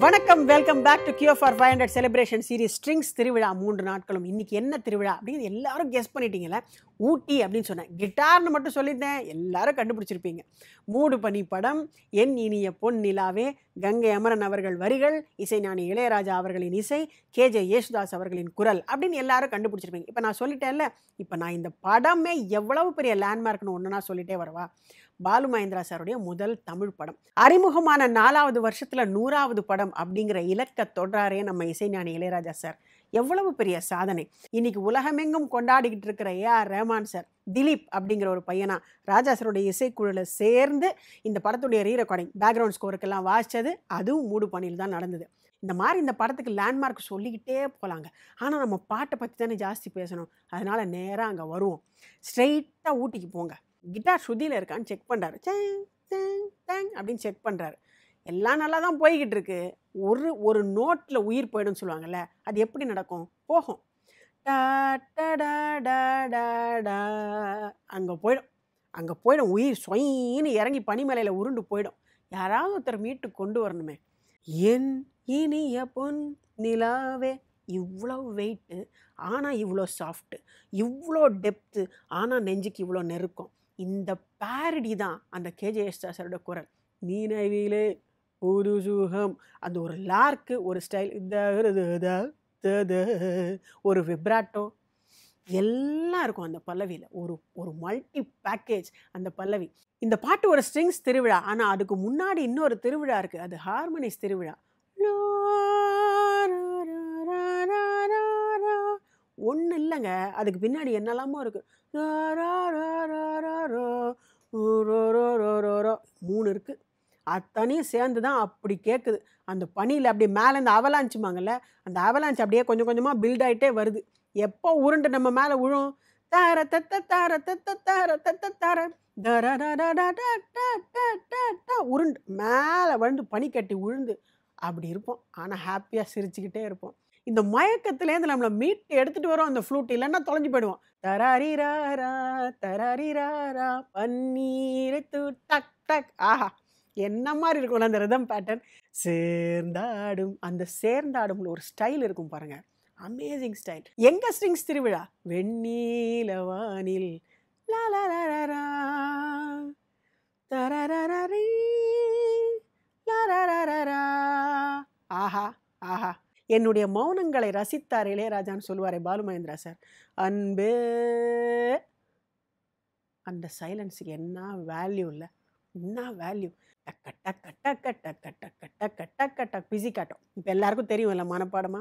வணக்கம் welcome back to Q for five hundred celebration series strings திருவிழா மூன்று நாட்களும் இன்னைக்கு என்ன திருவிழா அப்படின்னு எல்லாரும் கெஸ் பண்ணிட்டீங்கல்ல ஊட்டி அப்படின்னு சொன்னேன் கிட்டார்னு மட்டும் சொல்லியிருந்தேன் எல்லாரும் கண்டுபிடிச்சிருப்பீங்க மூடு பனி படம் என் இனிய பொன் நிலாவே கங்கை அமரன் அவர்கள் வரிகள் இசைஞானி இளையராஜா அவர்களின் இசை கேஜே யேசுதாஸ் அவர்களின் குரல் அப்படின்னு எல்லாரும் கண்டுபிடிச்சிருப்பீங்க இப்போ நான் சொல்லிட்டேன்ல இப்போ நான் இந்த படமே எவ்வளவு பெரிய லேண்ட்மார்க்னு ஒன்று நான் சொல்லிட்டே வரவா பாலு மகேந்திரா சாருடைய முதல் தமிழ் படம் அறிமுகமான நாலாவது வருஷத்துல நூறாவது படம் அப்படிங்கிற இலக்க தொடராரே நம்ம இசைஞானி இளையராஜா சார் எவ்வளவு பெரிய சாதனை இன்னைக்கு உலகமெங்கும் கொண்டாடிக்கிட்டு இருக்கிற A R Rahman sir Dileep அப்படிங்கிற ஒரு பையனா ராஜா சாருடைய இசைக்குழுல சேர்ந்து இந்த படத்துடைய ரீ ரெக்கார்டிங் பேக்ரவுண்ட் ஸ்கோருக்கெல்லாம் வாசிச்சது அதுவும் மூடு பணியில் தான் நடந்தது இந்த மாதிரி இந்த படத்துக்கு லேண்ட்மார்க் சொல்லிக்கிட்டே போகலாங்க ஆனால் நம்ம பாட்டை பற்றி தானே ஜாஸ்தி பேசணும் அதனால நேராக அங்கே வருவோம் ஸ்ட்ரெயிட்டாக ஊட்டிக்கு போங்க கிட்டார் ஸ்ருதியில் இருக்கான்னு செக் பண்ணுறாரு சேங் சேங் சேங் அப்படின்னு செக் பண்ணுறாரு எல்லாம் நல்லா தான் போய்கிட்டு இருக்கு ஒரு ஒரு நோட்டில் உயிர் போயிடும்னு சொல்லுவாங்கல்ல அது எப்படி நடக்கும் போகும் டா டா டா டா டா டா அங்கே போயிடும் அங்கே போயிடும் உயிர் சொயின்னு இறங்கி பனிமலையில் உருண்டு போயிடும் யாராவது ஒருத்தர் மீட்டு கொண்டு வரணுமே என் இனிய பொன் நிலாவே இவ்வளோ வெயிட்டு ஆனால் இவ்வளோ சாஃப்ட்டு இவ்வளோ டெப்த்து ஆனால் நெஞ்சுக்கு இவ்வளோ நெருக்கம் இந்த பேரடி தான் அந்த கேஜேஎஸ் சாரோட குரல் நீனவிலே ஒரு சுகம் அந்த ஒரு லார்க்கு ஒரு ஸ்டைல் இந்த ஒரு விப்ராட்டோ எல்லாம் இருக்கும் அந்த பல்லவியில் ஒரு ஒரு மல்டி பேக்கேஜ் அந்த பல்லவி இந்த பாட்டு ஒரு ஸ்ட்ரிங்ஸ் திருவிழா ஆனால் அதுக்கு முன்னாடி இன்னொரு திருவிழா இருக்குது அது ஹார்மோனிஸ் திருவிழா ஒன்றும் இல்லைங்க அதுக்கு பின்னாடி என்னெல்லாமோ இருக்குது மூணு இருக்குது அத்தனையும் சேர்ந்து தான் அப்படி கேட்குது அந்த பனியில் அப்படி மேலே இந்த அவலாஞ்சுமாங்கல்ல அந்த அவலாஞ்ச் அப்படியே கொஞ்சம் கொஞ்சமாக பில்ட் ஆகிட்டே வருது எப்போ உருண்டு நம்ம மேலே விழும் தார தத்த தார தத்த தார தத்த தார தர ட ட ட ட ட ட ட ட உருண்டு மேலே விழுந்து பனி கட்டி விழுந்து அப்படி இருப்போம் ஆனால் ஹாப்பியாக சிரிச்சுக்கிட்டே இருப்போம் இந்த மயக்கத்துலேருந்து நம்மளை மீட்டு எடுத்துகிட்டு வரோம் அந்த ஃப்ளூட் இல்லைன்னா தொலைஞ்சு போயிடுவோம் தராரிராரா தராரிராரா பன்னீர் தூ டக் டக் ஆஹா என்ன மாதிரி இருக்கும்ல அந்த ரிதம் பேட்டர்ன் சேர்ந்தாடும் அந்த சேர்ந்தாடும்ல ஒரு ஸ்டைல் இருக்கும் பாருங்க அமேசிங் ஸ்டைல் எங்க ஸ்ட்ரிங்ஸ் திருவிழா வெண்ணீலவானில் லா லா லா லா லா. தரரரரீ, லா லா லா லா லா. ஆஹா ஆஹா என்னுடைய மௌனங்களை ரசித்தார் இளையராஜான்னு சொல்லுவாரே பாலு மகேந்திரா சார் அன்பே அந்த சைலன்ஸுக்கு என்ன வேல்யூ இல்லை என்ன வேல்யூ டக்க டக்க டக்க டக்க டக்க டக்க டக்க டக் பிஸி காட்டும் இப்போ எல்லாருக்கும் தெரியும் இல்லை மனப்பாடமா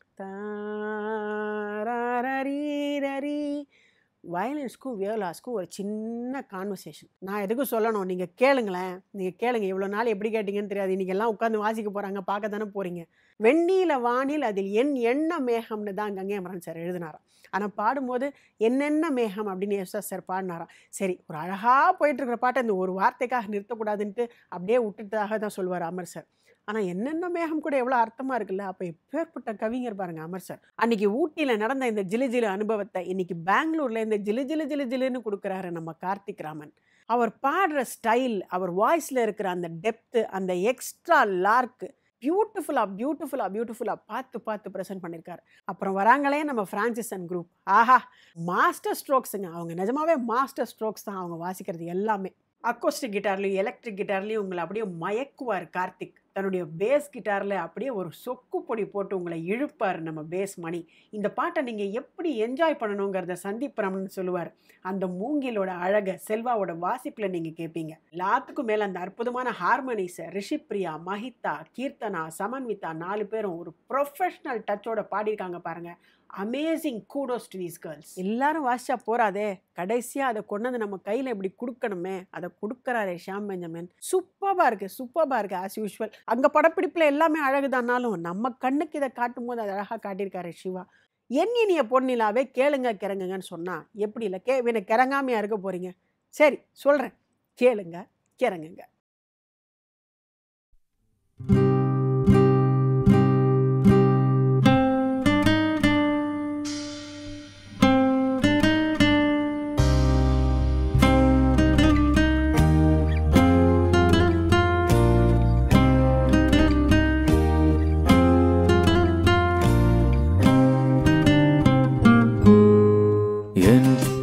தாரீரரி வயலன்ஸ்க்கும் வியோலாஸ்க்கும் ஒரு சின்ன கான்வர்சேஷன் நான் எதுக்கும் சொல்லணும் நீங்கள் கேளுங்களேன் நீங்கள் கேளுங்க இவ்வளோ நாள் எப்படி கேட்டீங்கன்னு தெரியாது இன்றைக்கி எல்லாம் உட்காந்து வாசிக்க போகிறாங்க பார்க்க தானே போகிறீங்க வெண்ணீல வானில் அதில் என் எண்ண மேகம்னு தான் கங்கை அமரன் சார் எழுதினாராம் ஆனால் பாடும்போது என்னென்ன மேகம் அப்படின்னு யேசுதாஸ் சார் பாடினாராம் சரி ஒரு அழகாக போயிட்டு இருக்கிற பாட்டை இந்த ஒரு வார்த்தைக்காக நிறுத்தக்கூடாதுன்ட்டு அப்படியே விட்டுட்டதாக தான் சொல்லுவார் அமர் சார் ஆனால் என்னென்ன மேகம் கூட எவ்வளோ அர்த்தமாக இருக்குல்ல அப்போ எப்பேற்பட்ட கவிஞர் பாருங்க அமர் சார் அன்னைக்கு ஊட்டியில் நடந்த இந்த ஜிலு ஜிலு அனுபவத்தை இன்னைக்கு பெங்களூரில் இந்த ஜிலு ஜிலு ஜிலு ஜிலுன்னு கொடுக்குறாரு நம்ம கார்த்திக் ராமன் அவர் பாடுற ஸ்டைல் அவர் வாய்ஸில் இருக்கிற அந்த டெப்த்து அந்த எக்ஸ்ட்ரா லார்க்கு பியூட்டிஃபுல்லாக பியூட்டிஃபுல்லாக பியூட்டிஃபுல்லாக பார்த்து பார்த்து ப்ரெசென்ட் பண்ணியிருக்காரு அப்புறம் வராங்களே நம்ம ஃப்ரான்சிஸ் அண்ட் குரூப் ஆஹா மாஸ்டர் ஸ்ட்ரோக்ஸுங்க அவங்க நிஜமாவே மாஸ்டர் ஸ்ட்ரோக்ஸ் தான் அவங்க வாசிக்கிறது எல்லாமே அக்கோஸ்டிக் கிட்டார்லையும் எலக்ட்ரிக் கிட்டார்லையும் உங்களை அப்படியே மயக்குவார் கார்த்திக் தன்னுடைய பேஸ் கிட்டாரில் அப்படியே ஒரு சொக்கு பொடி போட்டு உங்களை இழுப்பார் நம்ம பேஸ் மணி இந்த பாட்டை நீங்கள் எப்படி என்ஜாய் பண்ணணுங்கிறத சந்தீப் ரமணன் சொல்லுவார் அந்த மூங்கிலோட அழகை செல்வாவோட வாசிப்பில் நீங்கள் கேட்பீங்க எல்லாத்துக்கும் மேலே அந்த அற்புதமான ஹார்மோனிஸை ரிஷிப்ரியா மஹிதா கீர்த்தனா சமன்விதா நாலு பேரும் ஒரு ப்ரொஃபஷ்னல் டச்சோட பாடியிருக்காங்க பாருங்க amazing kudos to these girls எல்லாரும் வாசிச்சா போறாதே கடைசியாக அதை கொண்டு வந்து நம்ம கையில் இப்படி கொடுக்கணுமே அதை கொடுக்குறாரே ஷாம் பெஞ்சமின் சூப்பராக இருக்கு சூப்பராக இருக்கு ஆஸ் யூஷுவல் அங்கே படப்பிடிப்பில் எல்லாமே அழகுதானாலும் நம்ம கண்ணுக்கு இதை காட்டும் போது அது அழகாக காட்டியிருக்காரு சிவா என் இனிய பொன்னிலாவே கேளுங்க கிறங்குங்கன்னு சொன்னா எப்படி இல்லை கே என்ன கிறங்காமையா இருக்க போறீங்க சரி சொல்கிறேன் கேளுங்க கிறங்குங்க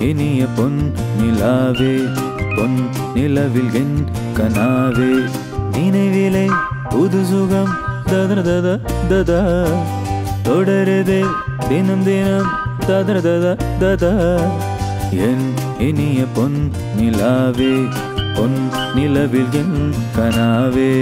இனிய பொன் நிலாவே பொன் நிலவில் என் கனாவே நினைவிலே புது சுகம் ததர தத தத தொடருது தினம் தினம் ததர தத தத என் இனிய பொன் நிலாவே பொன் நிலவில் என் கனாவே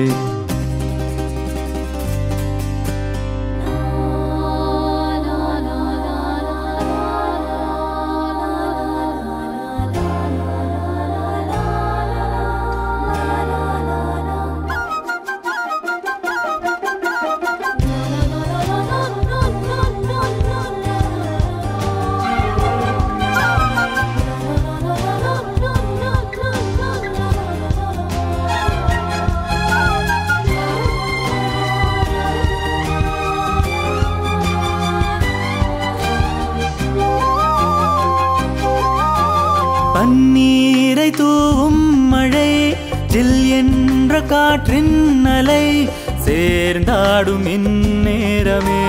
பன்னீரை தூவும் மழை ஜில் என்ற காற்றின் அலை சேர்ந்தாடும் இந்நேரமே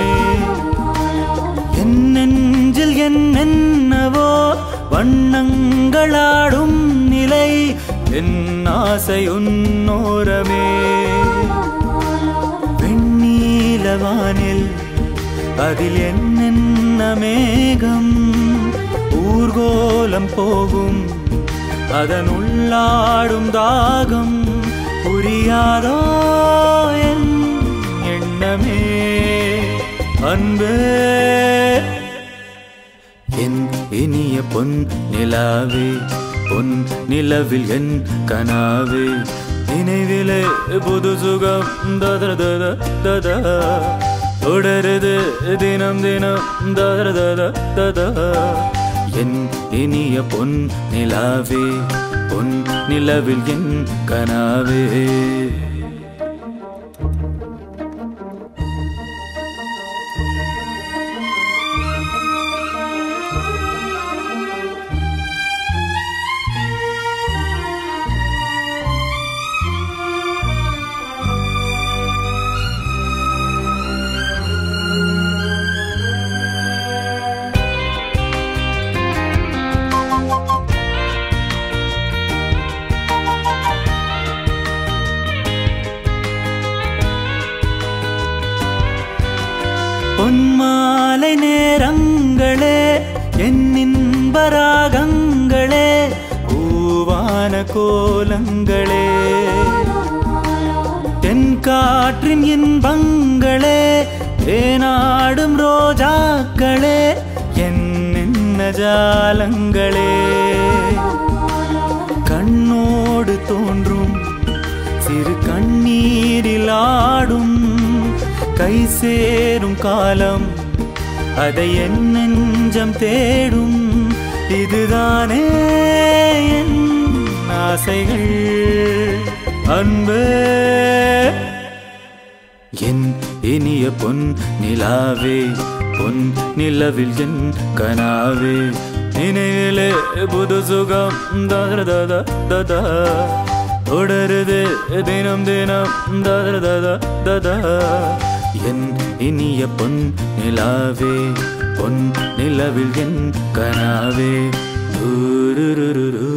என் நெஞ்சில் என்னென்னவோ வண்ணங்களாடும் நிலை என் ஆசை உன்னோரமே வெண்ணீலவானில் அதில் என்னென்ன மேகம் ஊர்கோலம் போகும் அதன் உள்ளாடும் தாகம் புரியாதோ என் எண்ணமே அன்பே என் இனிய பொன் நிலாவே பொன் நிலவில் என் கனாவே நினைவிலே புது சுகம் ததர தத தத தொடருது தினம் தினம் ததர தத தத என் இனிய பொன் நிலாவே பொன் நிலவில் என் கனாவே பொன்மாலை நேரங்களே என் இன்பராகங்களே பூவான கோலங்களே தென்காற்றின் இன்பங்களே தேனாடும் ரோஜாக்களே என் என்ன ஜாலங்களே கண்ணோடு தோன்றும் சிறு கண்ணீரில் ஆடும் கை சேரும் காலம் அதை என் நெஞ்சம் தேடும் இதுதானே என் ஆசைகள் அன்பே என் இனிய பொன் நிலாவே பொன் நிலவில் என் கனாவே நினைவிலே புது சுகம் ததர தத தத தொடருது தினம் தினம் ததர தத தத என் இனிய பொன் நிலாவே பொன் நிலவில் என் கனாவே தூருருருரு.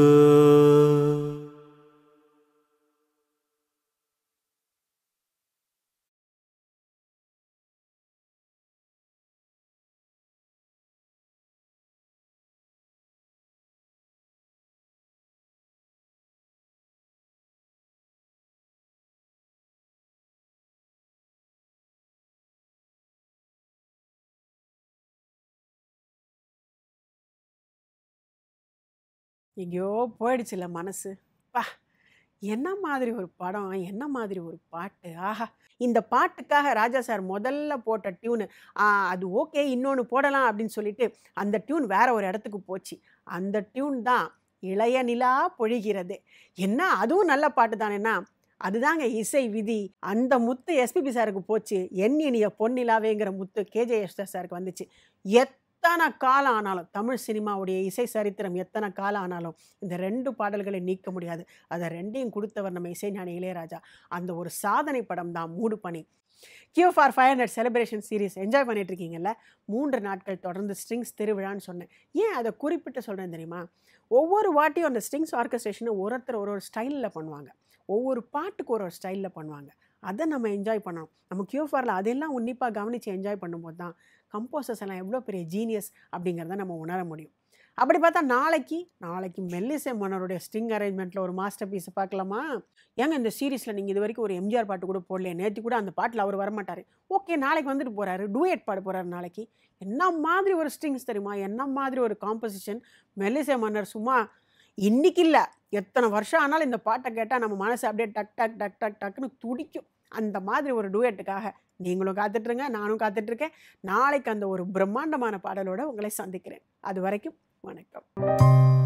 எங்கேயோ போயிடுச்சுல மனசு பா என்ன மாதிரி ஒரு படம் என்ன மாதிரி ஒரு பாட்டு ஆஹா இந்த பாட்டுக்காக ராஜா சார் முதல்ல போட்ட டியூனு அது ஓகே இன்னொன்று போடலாம் அப்படின்னு சொல்லிட்டு அந்த டியூன் வேற ஒரு இடத்துக்கு போச்சு அந்த டியூன் தான் இளைய நிலா பொழிகிறது என்ன அதுவும் நல்ல பாட்டு தானேன்னா அதுதாங்க இசை விதி அந்த முத்து எஸ்பிபி சாருக்கு போச்சு என் இனிய பொன்னிலாவேங்கிற முத்து கேஜே யேசுதாஸ் சாருக்கு வந்துச்சு எத் எத்தனை காலம் ஆனாலும் தமிழ் சினிமாவுடைய இசை சரித்திரம் எத்தனை காலம் ஆனாலும் இந்த ரெண்டு பாடல்களை நீக்க முடியாது அதை ரெண்டையும் கொடுத்தவர் நம்ம இசைஞானி இளையராஜா அந்த ஒரு சாதனை படம் தான் Moodu Pani Q for five hundred celebration series enjoy பண்ணிட்டு இருக்கீங்கல்ல மூன்று நாட்கள் தொடர்ந்து ஸ்ட்ரிங்ஸ் திருவிழான்னு சொன்னேன் ஏன் அதை குறிப்பிட்டு சொல்கிறேன் தெரியுமா ஒவ்வொரு வாட்டியும் அந்த ஸ்ட்ரிங்ஸ் ஆர்கஸ்ட்ரேஷனை ஒருத்தர் ஒரு ஒரு ஸ்டைலில் பண்ணுவாங்க ஒவ்வொரு பாட்டுக்கு ஒரு ஒரு ஸ்டைலில் பண்ணுவாங்க அதை நம்ம என்ஜாய் பண்ணணும் நம்ம கியூஃபாரில் அதெல்லாம் உன்னிப்பாக கவனித்து என்ஜாய் பண்ணும்போது தான் கம்போசர்ஸ் எல்லாம் எவ்வளோ பெரிய ஜீனியஸ் அப்படிங்கிறத நம்ம உணர முடியும் அப்படி பார்த்தா நாளைக்கு நாளைக்கு மெல்லிசை மன்னருடைய ஸ்ட்ரிங் அரேஞ்ச்மெண்ட்டில் ஒரு மாஸ்டர் பீஸை பார்க்கலாமா ஏங்க இந்த சீரிஸில் நீங்கள் இது வரைக்கும் ஒரு எம்ஜிஆர் பாட்டு கூட போடலையே நேற்று கூட அந்த பாட்டில் அவர் வரமாட்டார் ஓகே நாளைக்கு வந்துட்டு போகிறாரு டூயட் பாட போகிறாரு நாளைக்கு என்ன மாதிரி ஒரு ஸ்ட்ரிங்ஸ் தெரியுமா என்ன மாதிரி ஒரு காம்போசிஷன் மெல்லிசை மன்னர் சும்மா இன்னைக்கு இல்லை எத்தனை வருஷம் ஆனாலும் இந்த பாட்டை கேட்டால் நம்ம மனசு அப்படியே டக் டக் டக் டக் டக்குன்னு துடிக்கும் அந்த மாதிரி ஒரு டூயட்டுக்காக நீங்களும் காத்துட்ருங்க நானும் காத்துட்ருக்கேன் நாளைக்கு அந்த ஒரு பிரம்மாண்டமான பாடலோட உங்களை சந்திக்கிறேன் அது வரைக்கும் வணக்கம்